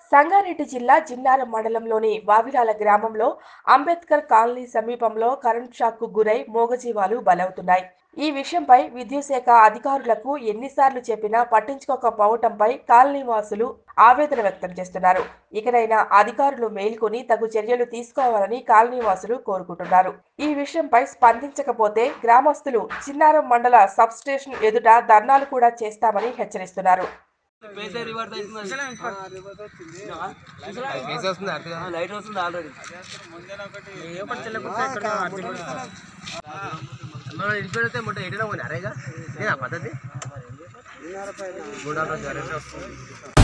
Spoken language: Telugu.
సంగారెడ్డి జిల్లా జిన్నారం మండలంలోని వావిలాల గ్రామంలో అంబేద్కర్ కాలనీ సమీపంలో కరెంట్ షాక్ కు గురై మూగజీవాలు బలవుతున్నాయి ఈ విషయంపై విద్యుత్ శాఖ అధికారులకు ఎన్నిసార్లు చెప్పినా పట్టించుకోకపోవటంపై కాలనీ వాసులు ఆవేదన వ్యక్తం చేస్తున్నారు ఇకనైనా అధికారులు మేల్కొని తగు చర్యలు తీసుకోవాలని కాలనీ వాసులు కోరుకుంటున్నారు ఈ విషయంపై స్పందించకపోతే గ్రామస్తులు చిన్నారం మండల సబ్ స్టేషన్ ఎదుట ధర్నాలు కూడా చేస్తామని హెచ్చరిస్తున్నారు పేసే రివర్స్ అవుతుంది ఫేస్ వస్తుంది అర్థం కాదు. లైట్ వస్తుంది ఆల్రెడీ మనం ఇంటిపెడితే మొట్ట ఎడినా పోనీ అరేగా నేను ఆ పద్ధతి మూడు వందల వస్తుంది